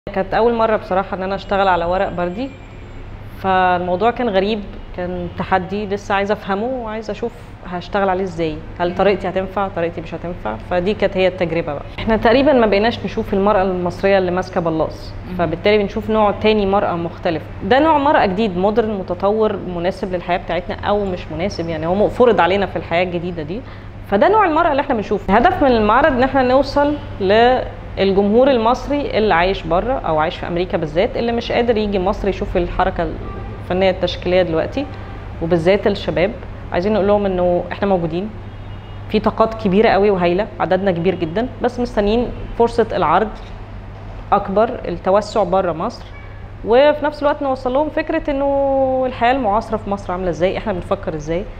كانت اول مره بصراحه ان انا اشتغل على ورق بردي فالموضوع كان غريب كان تحدي لسه عايزه افهمه وعايزه اشوف هشتغل عليه ازاي هل طريقتي هتنفع طريقتي مش هتنفع فدي كانت هي التجربه بقى احنا تقريبا ما بقيناش نشوف المراه المصريه اللي ماسكه بلاص فبالتالي بنشوف نوع تاني مراه مختلف ده نوع مراه جديد مودرن متطور مناسب للحياه بتاعتنا او مش مناسب يعني هو فرض علينا في الحياه الجديده دي فده نوع المراه اللي احنا بنشوفه الهدف من المعرض ان احنا نوصل للجمهور المصري اللي عايش بره او عايش في امريكا بالذات اللي مش قادر يجي مصر يشوف الحركه الفنيه التشكيليه دلوقتي وبالذات الشباب عايزين نقول لهم انه احنا موجودين في طاقات كبيره قوي وهايله عددنا كبير جدا بس مستنيين فرصه العرض اكبر التوسع بره مصر وفي نفس الوقت نوصل لهم فكره انه الحياه المعاصره في مصر عامله ازاي احنا بنفكر ازاي